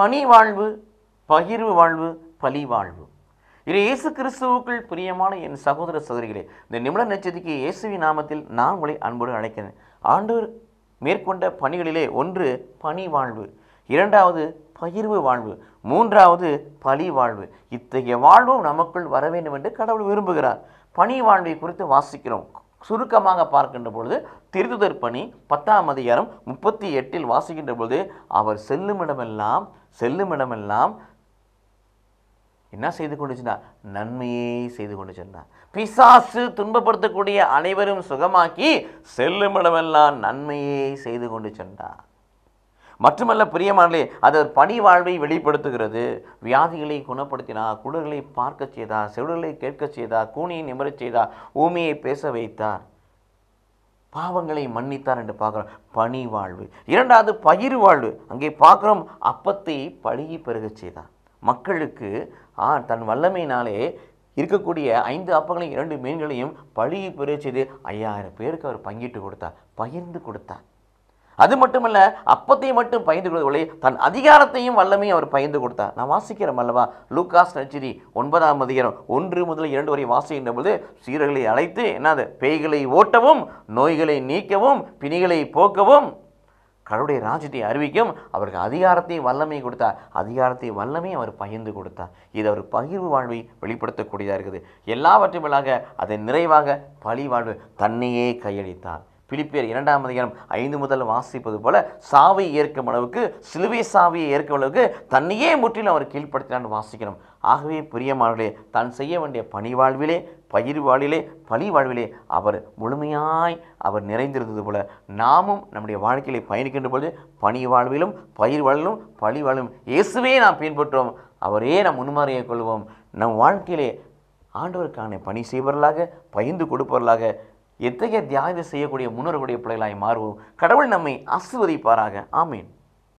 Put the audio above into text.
பணி வாழ்வு பகிர்வு வாழ்வு பலி வாழ்வு இது இயேசு கிறிஸ்துவுக்குள் பிரியமான என் சகோதர சகோதரிகளே இந்த நிமிட நட்சத்திற்கு இயேசுவின் நாமத்தில் நான் உங்களை அன்போடு அழைக்கிறேன் ஆண்டவர் மேற்கொண்ட பணிகளிலே ஒன்று பணி வாழ்வு இரண்டாவது பகிர்வு வாழ்வு மூன்றாவது பலி வாழ்வு இத்தகைய வாழ்வும் நமக்குள் வர வேண்டும் என்று கடவுள் விரும்புகிறார் பணி வாழ்வை குறித்து வாசிக்கிறோம் சுருக்கமாக பார்க்கின்ற பொழுது திருத்துதர் பணி பத்தாம் அதிகாரம் முப்பத்தி எட்டில் வாசிக்கின்ற பொழுது அவர் செல்லுமிடமெல்லாம் செல்லுமிடமெல்லாம் என்ன செய்து கொண்டு சென்றார் நன்மையே செய்து கொண்டு சென்றார் பிசாசு துன்பப்படுத்தக்கூடிய அனைவரும் சுகமாக்கி செல்லுமிடமெல்லாம் நன்மையே செய்து கொண்டு சென்றார் மட்டுமல்ல பிரியமானே அது ஒரு பணி வாழ்வை வெளிப்படுத்துகிறது வியாதிகளை குணப்படுத்தினார் குடர்களை பார்க்க செய்தார் செவிடுகளை கேட்க செய்தார் கூனியை நிமிரச் செய்தார் ஊமையை பேச வைத்தார் பாவங்களை மன்னித்தார் என்று பார்க்கிறோம் பணி வாழ்வு இரண்டாவது பயிர் வாழ்வு அங்கே பார்க்கிறோம் அப்பத்தை பழுகி பெருகச் செய்தார் மக்களுக்கு ஆ தன் வல்லமையினாலே இருக்கக்கூடிய ஐந்து அப்பங்களையும் இரண்டு மீன்களையும் பழுகி பெருகச் செய்து ஐயாயிரம் பேருக்கு அவர் பங்கிட்டு கொடுத்தார் பகிர்ந்து கொடுத்தார் அது மட்டுமல்ல அப்பத்தை மட்டும் பகிர்ந்து கொடுக்கவில்லை தன் அதிகாரத்தையும் வல்லமையும் அவர் பகிர்ந்து கொடுத்தார் நான் வாசிக்கிறோம் அல்லவா லூகாஸ் நச்சிரி ஒன்பதாம் அதிகாரம் ஒன்று முதல் இரண்டு வரை வாசிக்கின்ற பொழுது சீரர்களை அழைத்து என்னது பேய்களை ஓட்டவும் நோய்களை நீக்கவும் பிணிகளை போக்கவும் கடவுளுடைய ராஜ்யத்தை அறிவிக்கும் அவருக்கு அதிகாரத்தை வல்லமை கொடுத்தார் அதிகாரத்தை வல்லமை அவர் பகிர்ந்து கொடுத்தார் இது அவர் பகிர்வு வாழ்வை வெளிப்படுத்தக்கூடியதாக இருக்குது எல்லாவற்றையும் மேலாக அதை நிறைவாக பழி வாழ்வு தன்னையே கையளித்தார் பிலிப்பியர் இரண்டாம் அதிகாரம் ஐந்து முதல் வாசிப்பது போல சாவை ஏற்கும் அளவுக்கு சிலுவை சாவியை ஏற்கும் அளவுக்கு தன்னையே முற்றிலும் அவர் கீழ்ப்படுத்தினான்னு வாசிக்கிறோம் ஆகவே பிரியமானவர்களே தான் செய்ய வேண்டிய பணி வாழ்விலே பயிர் வாழ்விலே பழி வாழ்விலே அவர் முழுமையாய் அவர் நிறைந்திருந்தது போல நாமும் நம்முடைய வாழ்க்கையிலே பயணிக்கின்ற பொழுது பணி வாழ்விலும் பயிர் வாழ்விலும் பழி வாழ்விலும் இயேசுவே நாம் பின்பற்றோம் அவரே நாம் முன்மாறியை கொள்வோம் நம் வாழ்க்கையிலே ஆண்டவருக்கான பணி செய்பவர்களாக பகிர்ந்து கொடுப்பவர்களாக எத்தகைய தியாகம் செய்யக்கூடிய முன்னோர்களுடைய பிள்ளைகளாய் மாறுவோம் கடவுள் நம்மை ஆசிர்வதிப்பாராக ஆமீன்